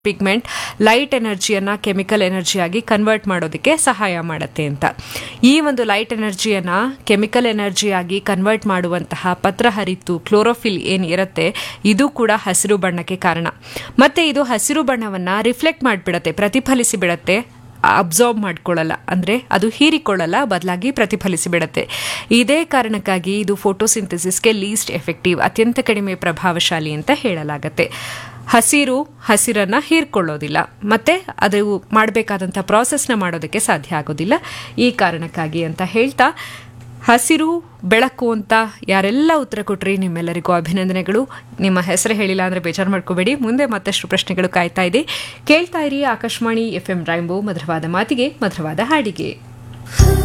pigment light ಎನರ್ಜಿಯನ್ನು chemical ಎನರ್ಜಿಯಾಗಿ convert ಮಾಡೋದಕ್ಕೆ ಸಹಾಯ ಮಾಡುತ್ತೆ ಅಂತ ಈ ಒಂದು ಲೈಟ್ ಎನರ್ಜಿಯನ್ನು ಕೆಮಿಕಲ್ ಎನರ್ಜಿಯಾಗಿ ಕನ್ವರ್ಟ್ ಮಾಡುವಂತಹ ಪತ್ರಹರಿತು ಕ್ಲೋರೋಫಿಲ್ ಏನು ಇರುತ್ತೆ ಇದು ಕೂಡ ಹಸಿರು ಬಣ್ಣಕ್ಕೆ ಕಾರಣ ಮತ್ತೆ ಇದು ಹಸಿರು ಬಣ್ಣವನ್ನು ರಿಫ್ಲೆಕ್ಟ್ ಮಾಡಿಬಿಡತ್ತೆ ಪ್ರತಿಫಲಿಸಿ ಬಿಡತ್ತೆ ಅಬ್ಸಾರ್ಬ್ ಮಾಡ್ಕೊಳ್ಳಲ್ಲ ಅಂದರೆ ಅದು ಹೀರಿಕೊಳ್ಳಲ್ಲ ಬದಲಾಗಿ ಪ್ರತಿಫಲಿಸಿ ಬಿಡುತ್ತೆ ಇದೇ ಕಾರಣಕ್ಕಾಗಿ ಇದು ಫೋಟೋಸಿಂಥಸಿಸ್ಗೆ ಲೀಸ್ಟ್ ಎಫೆಕ್ಟಿವ್ ಅತ್ಯಂತ ಕಡಿಮೆ ಪ್ರಭಾವಶಾಲಿ ಅಂತ ಹೇಳಲಾಗತ್ತೆ ಹಸಿರು ಹಸಿರನ್ನ ಹೀರ್ಕೊಳ್ಳೋದಿಲ್ಲ ಮತ್ತೆ ಅದು ಮಾಡಬೇಕಾದಂಥ ಪ್ರಾಸೆಸ್ನ ಮಾಡೋದಕ್ಕೆ ಸಾಧ್ಯ ಆಗೋದಿಲ್ಲ ಈ ಕಾರಣಕ್ಕಾಗಿ ಅಂತ ಹೇಳ್ತಾ ಹಸಿರು ಬೆಳಕು ಅಂತ ಯಾರೆಲ್ಲ ಉತ್ತರ ಕೊಟ್ರಿ ನಿಮ್ಮೆಲ್ಲರಿಗೂ ಅಭಿನಂದನೆಗಳು ನಿಮ್ಮ ಹೆಸರು ಹೇಳಿಲ್ಲ ಅಂದರೆ ಬೇಜಾರು ಮಾಡ್ಕೋಬೇಡಿ ಮುಂದೆ ಮತ್ತಷ್ಟು ಪ್ರಶ್ನೆಗಳು ಕಾಯ್ತಾ ಇದೆ ಕೇಳ್ತಾ ಇರಿ ಆಕಾಶವಾಣಿ ಎಫ್ ಎಂ ರೈಂಬೋ ಮಧುರವಾದ ಮಾತಿಗೆ ಮಧುರವಾದ ಹಾಡಿಗೆ